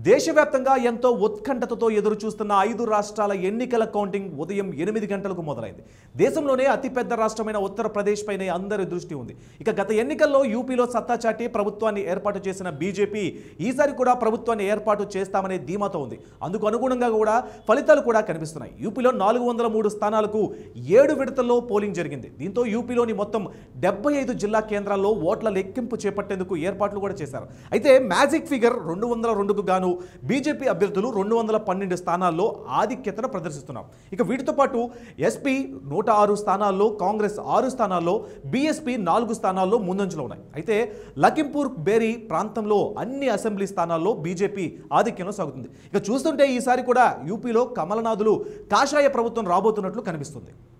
దేశవ్యాప్తంగా ఎంతో ఉత్కంఠతతో ఎదురు చూస్తున్న ఐదు రాష్ట్రాల ఎన్నికల కౌంటింగ్ ఉదయం ఎనిమిది గంటలకు మొదలైంది దేశంలోనే అతిపెద్ద రాష్ట్రమైన ఉత్తరప్రదేశ్ పైనే అందరి దృష్టి ఉంది ఇక గత ఎన్నికల్లో యూపీలో సత్తా చాటి ప్రభుత్వాన్ని ఏర్పాటు చేసిన బీజేపీ ఈసారి కూడా ప్రభుత్వాన్ని ఏర్పాటు చేస్తామనే ధీమాతో ఉంది అందుకు అనుగుణంగా కూడా ఫలితాలు కూడా కనిపిస్తున్నాయి యూపీలో నాలుగు వందల మూడు స్థానాలకు ఏడు విడతల్లో పోలింగ్ జరిగింది దీంతో యూపీలోని మొత్తం డెబ్బై ఐదు జిల్లా కేంద్రాల్లో ఓట్ల లెక్కింపు చేపట్టేందుకు ఏర్పాట్లు కూడా చేశారు అయితే మ్యాజిక్ ఫిగర్ రెండు వందల రెండుకు గాను బీజేపీ అభ్యర్థులు రెండు వందల పన్నెండు స్థానాల్లో ఆధిక్యతను ప్రదర్శిస్తున్నారు ఇక వీటితో పాటు ఎస్పీ నూట ఆరు స్థానాల్లో కాంగ్రెస్ ఆరు స్థానాల్లో బీఎస్పీ నాలుగు స్థానాల్లో ముందంజలో ఉన్నాయి అయితే లఖింపూర్ బేరీ ప్రాంతంలో అన్ని అసెంబ్లీ స్థానాల్లో బీజేపీ ఆధిక్యంలో సాగుతుంది ఇక చూస్తుంటే ఈసారి కూడా యూపీలో కమలనాథులు కాషాయ ప్రభుత్వం రాబోతున్నట్లు కనిపిస్తుంది